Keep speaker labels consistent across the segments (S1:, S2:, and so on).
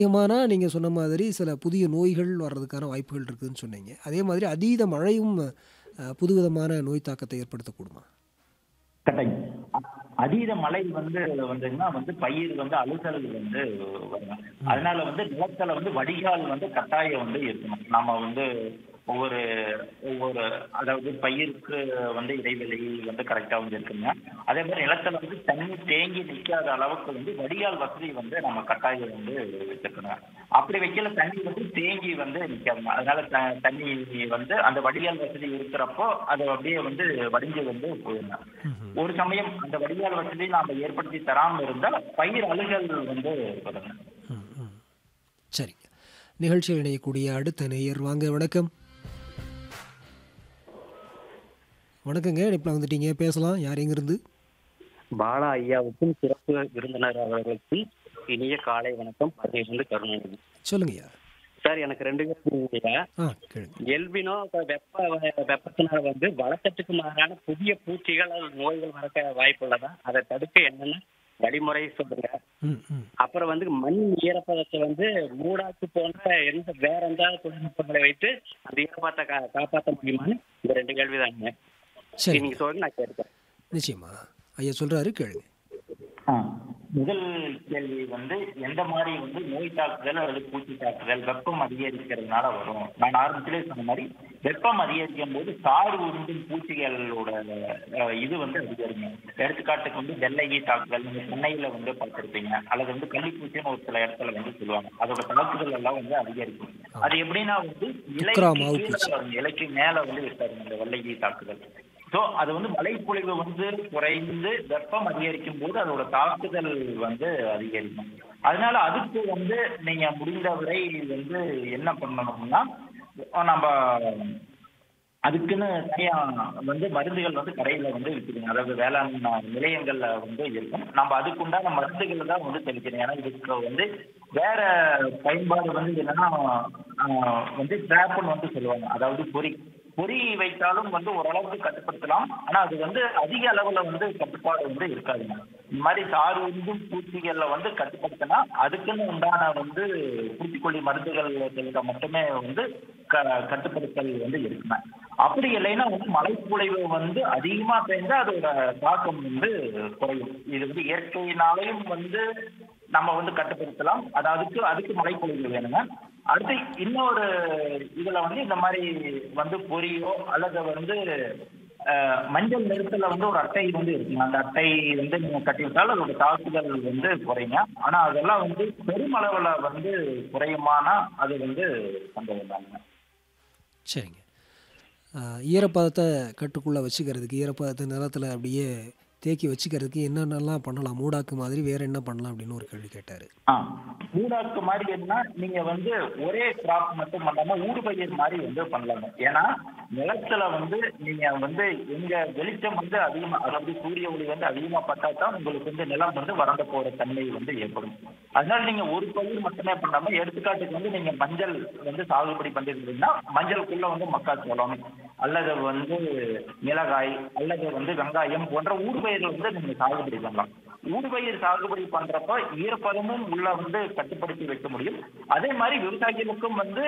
S1: அதிகமானா நீங்க சொன்ன மாதிரி சில புதிய நோய்கள் வர்றதுக்கான வாய்ப்புகள் இருக்குதுன்னு சொன்னீங்க. அதே மாதிரி அதீத மழையும் அ புதுவிதமான நோய் தாக்கத்தை ஏற்படுத்தக்கூடுமா?
S2: கட்டாயம். அ அதீத மழை வந்து வந்ததுன்னா வந்து பயிர் வந்து அழுகல் வந்து வரும்.
S1: ம்.
S2: அதனால வந்து நிலத்துல வந்து வடிகால் வந்து கட்டாயம் வந்து இருக்கணும். நாம வந்து ஒவ்வொரு ஒவ்வொரு அதாவது பயிருக்கு வந்து இடைவெளி வந்து கரெக்ட்டா வந்து இருக்குங்க. அதே மாரி நிலத்துல வந்து தண்ணி தேங்கி நிக்காத அளவுக்கு வந்து வடிகால் வசதி வந்து நம்ம கட்டாயம் வந்து வச்சிருக்கணும். அப்படி வைக்கல தண்ணி வந்து தேங்கி வந்து நிக்காதுங்க. அதனால த தண்ணி வந்து அந்த வடிகால் வசதி இருக்கிறப்போ அது அப்படியே வந்து வடிஞ்சு வந்து போயிருங்க.
S1: ம்ஹ்ம்.
S2: ஒரு சமயம் அந்த வடிகால் வசதி நாம ஏற்படுத்தி தராம இருந்தா பயிர் அழுகல் வந்து வருங்க.
S1: ம், ம். சரிங்க. நிகழ்ச்சியில் இணையக்கூடிய அடுத்த நேயர் வாங்க வணக்கம். வணக்கங்க. இணைப்புல வந்துட்டீங்க. பேசலாம். யார் எங்கிருந்து?
S3: பாலா ஐயாவுக்கும் சிறப்பு விருந்தினர் அவர்களுக்கும் இனிய காலை வணக்கம். அதிலிருந்து கருணாநிதி.
S1: சொல்லுங்கய்யா.
S3: சார் எனக்கு 2 கேள்விங்கய்யா.
S1: ஆ கேளுங்க.
S3: எல்பினோ இப்ப வெப்ப வெப்பத்தினால வந்து வழக்கத்துக்கு மாறான புதிய பூச்சிகள் அல்லது நோய்கள் வரக்க வாய்ப்புள்ளதா? அதை தடுக்க என்னென்ன வழிமுறை சொல்லுங்க.
S1: ம், ம்.
S3: அப்புறம் வந்து மண் ஈரப்பதத்தை வந்து மூடாக்கு போன்ற எந்த வேற எந்த தொழில்நுட்பங்களை வைத்து அந்த ஈரப்பதத்தை கா காப்பாற்ற முடியுமான்னு இந்த 2 கேள்விதாங்க.
S1: சரிங்க.
S3: நீங்க சொல்லுங்க நான் கேட்டுக்கிறேன்.
S1: நிச்சயமா. ஐயா சொல்றாரு கேளுங்க.
S2: ஆ. முதல் கேள்வி வந்து எந்த மாரி வந்து நோய் தாக்குதல் அல்லது பூச்சி தாக்குதல் வெப்பம் அதிகரிக்கிறதுனால வரும். நான் ஆரம்பத்திலே சொன்ன மாரி வெப்பம் அதிகரிக்கும் போது சாறு உறிஞ்சும் பூச்சிகளோட அ இது வந்து அதிகரிக்கும். எடுத்துக்காட்டுக்கு வந்து வெள்ளை ஈ தாக்குதல் நீங்க சென்னையில வந்து பார்த்திருப்பீங்க. அல்லது வந்து கள்ளிப்பூச்சின்னு ஒரு சில இடத்துல வந்து சொல்லுவாங்க. அதோட தாக்குதல் எல்லாம் வந்து அதிகரிக்கும்.
S1: ஆ.
S2: அது எப்படின்னா வந்து
S1: துக்ரா
S2: இலைக்கு
S1: மாவு
S2: கீழ
S1: பூச்சி.
S2: வரும். இலைக்கு மேல வந்து இருக்காதுங்க இந்த வெள்ளை ஈ தாக்குதல். ஸோ அது வந்து மழைப்பொழிவு வந்து குறைந்து வெப்பம் அதிகரிக்கும் போது அதோட தாக்குதல் வந்து அதிகரிக்கும். அதனால அதுக்கு வந்து நீங்க முடிந்தவரை வந்து என்ன பண்ணணும்னா நம்ப அதுக்குன்னு தனியா வந்து மருந்துகள் வந்து கடையில வந்து விக்குதுங்க. அதாவது வேளாண் நிலையங்கள்ல வந்து இருக்கும். நம்ம அதுக்குண்டான மருந்துகள தான் வந்து தெளிக்கணும். ஏன்னா இதுக்கு வந்து வேற பயன்பாடு வந்து என்னன்னா ஆ வந்து ட்ராப்ன்னு வந்து சொல்லுவாங்க. அதாவது பொறி. பொறி வைத்தாலும் வந்து ஓரளவுக்கு கட்டுப்படுத்தலாம். ஆனா அது வந்து அதிக அளவுல வந்து கட்டுப்பாடு வந்து இருக்காதுங்க. இந்த மாரி சாறு உறிஞ்சும் பூச்சிகள வந்து கட்டுப்படுத்தினா அதுக்குன்னு உண்டான வந்து பூச்சிக்கொல்லி மருந்துகள் தெளித்தா மட்டுமே வந்து க கட்டுப்படுத்தல் வந்து இருக்குங்க. அப்படி இல்லைன்னா வந்து மழைப்பொழிவு வந்து அதிகமா பெய்ந்தா அதோட தாக்கம் வந்து குறையும். இது வந்து இயற்கையினாலேயும் வந்து நம்ம வந்து கட்டுப்படுத்தலாம். அது அதுக்கு அதுக்கு மழைப்பொழிவு வேணுங்க. அடுத்து இன்னொரு இதுல வந்து இந்த மாரி வந்து பொறியோ அல்லது வந்து அ மஞ்சள் நிறத்துல வந்து ஒரு அட்டை வந்து இருக்குங்க. அந்த அட்டை வந்து நீங்க கட்டிவிட்டால் அதோட தாக்குதல் வந்து குறையுங்க. ஆனா அதெல்லாம் வந்து பெருமளவுல வந்து குறையுமானா அது வந்து சந்தேகம் தாங்க.
S1: சரிங்க. ஆ ஈரப்பதத்த கட்டுக்குள்ள வச்சுக்கிறதுக்கு, ஈரப்பதத்த நிலத்துல அப்படியே தேக்கி வச்சுக்கிறதுக்கு என்னென்னலாம் பண்ணலாம்? மூடாக்கு மாதிரி வேற என்ன பண்ணலாம்? அப்படின்னு ஒரு கேள்வி கேட்டாரு.
S2: ஆ. ஊடாக்கு மாரி என்ன நீங்க வந்து ஒரே கிராப் மட்டும் பண்ணாம ஊடுபயிர் மாரி வந்து பண்ணலாங்க. ஏன்னா நிலத்துல வந்து நீங்க வந்து எங்க வெளிச்சம் வந்து அதிகமா அதாவது சூரிய ஒளி வந்து அதிகமா பட்டா தான் உங்களுக்கு வந்து நிலம் வந்து வறண்டு போற தன்மை வந்து ஏற்படும். அதனால நீங்க ஒரு பயிர் மட்டுமே பண்ணாம எடுத்துக்காட்டுக்கு வந்து நீங்க மஞ்சள் வந்து சாகுபடி பண்ணியிருந்தீங்கன்னா மஞ்சளுக்குள்ள வந்து மக்காச்சோளம் அல்லது வந்து மிளகாய் அல்லது வந்து வெங்காயம் போன்ற ஊடுபயிர்கள் வந்து நீங்க சாகுபடி பண்ணலாம். ஊடுபயிர் சாகுபடி பண்றப்ப ஈரப்பதமும் உள்ள வந்து கட்டுப்படுத்தி வைக்க முடியும். அதே மாரி விவசாயிகளுக்கும் வந்து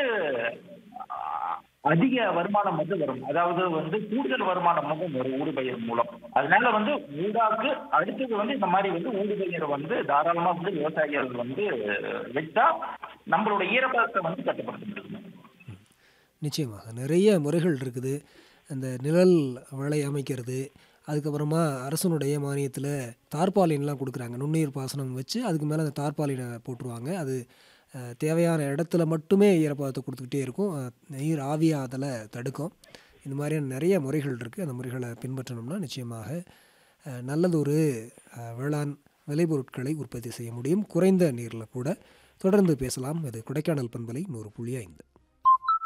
S2: அ அதிக வருமானம் வந்து வரும். அதாவது வந்து கூடுதல் வருமானம் வந்து வரும் ஊடுபயிர் மூலம். அதனால வந்து ஊடாக்கு அடுத்தது வந்து இந்த மாரி வந்து ஊடுபயிர் வந்து தாராளமா வந்து விவசாயிகள் வந்து வச்சா நம்மளோட ஈரப்பதத்த வந்து கட்டுப்படுத்த முடியுங்க.
S1: ம். நிச்சயமாக. நிறைய முறைகள் இருக்குது. அந்த நிழல் வலை அமைக்கிறது, அதுக்கப்புறமா அரசனுடைய மானியத்துல தார்பாலின்லாம் குடுக்குறாங்க. நுண்ணுயிர் பாசனம் வச்சு அதுக்கு மேல அந்த தார்பாலின போட்டுருவாங்க. அது அ தேவையான இடத்துல மட்டுமே ஈரப்பதத்த குடுத்துக்கிட்டே இருக்கும். அ நீர் ஆவியாதல தடுக்கும். இந்த மாதிரியான நிறைய முறைகள் இருக்கு. அந்த முறைகள பின்பற்றணும்னா நிச்சயமாக அ நல்லதொரு அ வேளாண் விளைபொருட்களை உற்பத்தி செய்ய முடியும். குறைந்த நீர்ல கூட. தொடர்ந்து பேசலாம். இது கொடைக்கானல் பண்பலை 100.5.